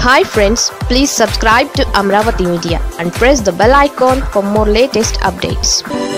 hi friends please subscribe to Amaravati media and press the bell icon for more latest updates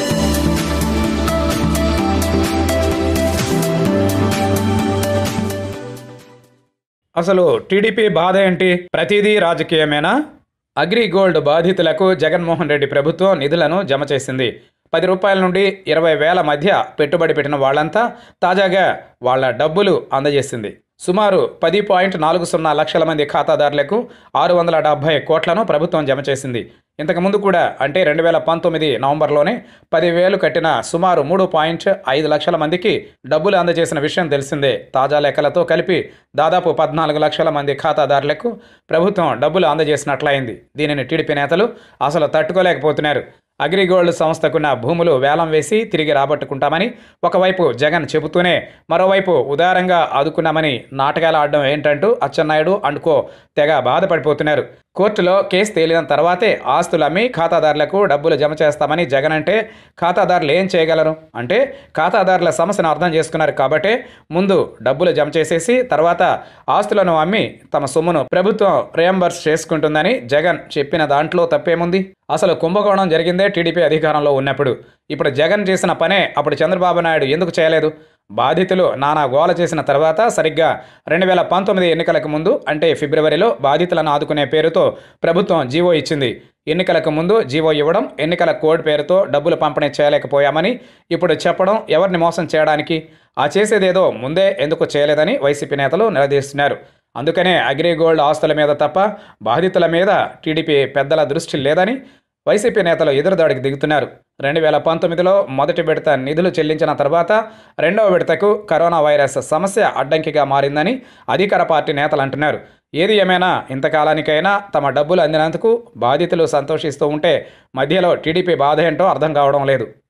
అసలు TDP బాధ ఏంటి ప్రతిదీ రాజకీయమేనా అగ్రిగోల్డ్ బాధితులకు జగన్మోహన్ రెడ్డి ప్రభుత్వం నిధులను జమ చేసింది పది రూపాయల నుండి ఇరవై వేల మధ్య పెట్టుబడి పెట్టిన వాళ్ళంతా తాజాగా వాళ్ళ డబ్బులు అందజేసింది సుమారు పది పాయింట్ నాలుగు సున్నా లక్షల మంది ఖాతాదారులకు ఆరు వందల డెబ్బై కోట్లను ప్రభుత్వం జమ చేసింది ఇంతకుముందు కూడా అంటే రెండు వేల పంతొమ్మిది నవంబర్లోనే పదివేలు కట్టిన సుమారు మూడు పాయింట్ ఐదు లక్షల మందికి డబ్బులు అందజేసిన విషయం తెలిసిందే తాజా లెక్కలతో కలిపి దాదాపు పద్నాలుగు లక్షల మంది ఖాతాదారులకు ప్రభుత్వం డబ్బులు అందజేసినట్లయింది దీనిని టీడీపీ నేతలు అసలు తట్టుకోలేకపోతున్నారు అగ్రిగోల్డ్ సంస్థకున్న భూములు వేలం వేసి తిరిగి రాబట్టుకుంటామని ఒకవైపు జగన్ చెబుతూనే మరోవైపు ఉదారంగా ఆదుకున్నామని నాటకాలు ఆడడం ఏంటంటూ అచ్చెన్నాయుడు అండుకో తెగ బాధపడిపోతున్నారు కోర్టులో కేసు తేలిన తర్వాతే ఆస్తులు అమ్మి ఖాతాదారులకు డబ్బులు జమ చేస్తామని జగన్ అంటే ఖాతాదారులు ఏం చేయగలరు అంటే ఖాతాదారుల సమస్యను అర్థం చేసుకున్నారు కాబట్టే ముందు డబ్బులు జమ చేసేసి తర్వాత ఆస్తులను అమ్మి తమ సొమ్మును ప్రభుత్వం రియంబర్స్ చేసుకుంటుందని జగన్ చెప్పిన దాంట్లో తప్పేముంది అసలు కుంభకోణం జరిగిందే టీడీపీ అధికారంలో ఉన్నప్పుడు ఇప్పుడు జగన్ చేసిన పనే అప్పుడు చంద్రబాబు నాయుడు ఎందుకు చేయలేదు బాధితులు నానా గోల చేసిన తర్వాత సరిగ్గా రెండు వేల పంతొమ్మిది ఎన్నికలకు ముందు అంటే ఫిబ్రవరిలో బాధితులను ఆదుకునే పేరుతో ప్రభుత్వం జీవో ఇచ్చింది ఎన్నికలకు ముందు జీవో ఇవ్వడం ఎన్నికల కోడ్ పేరుతో డబ్బులు పంపిణీ చేయలేకపోయామని ఇప్పుడు చెప్పడం ఎవరిని మోసం చేయడానికి ఆ చేసేదేదో ముందే ఎందుకు చేయలేదని వైసీపీ నేతలు నిలదీస్తున్నారు అందుకనే అగ్రిగోల్డ్ ఆస్తుల మీద తప్ప బాధితుల మీద టీడీపీ పెద్దల దృష్టి లేదని వైసీపీ నేతలు ఎదురుదాడికి దిగుతున్నారు రెండు వేల పంతొమ్మిదిలో మొదటి విడత నిధులు చెల్లించిన తర్వాత రెండవ విడతకు కరోనా వైరస్ సమస్య అడ్డంకిగా మారిందని అధికార పార్టీ నేతలు అంటున్నారు ఏది ఏమైనా ఇంతకాలానికైనా తమ డబ్బులు అందినందుకు బాధితులు సంతోషిస్తూ ఉంటే మధ్యలో టీడీపీ బాధ ఏంటో అర్థం కావడం లేదు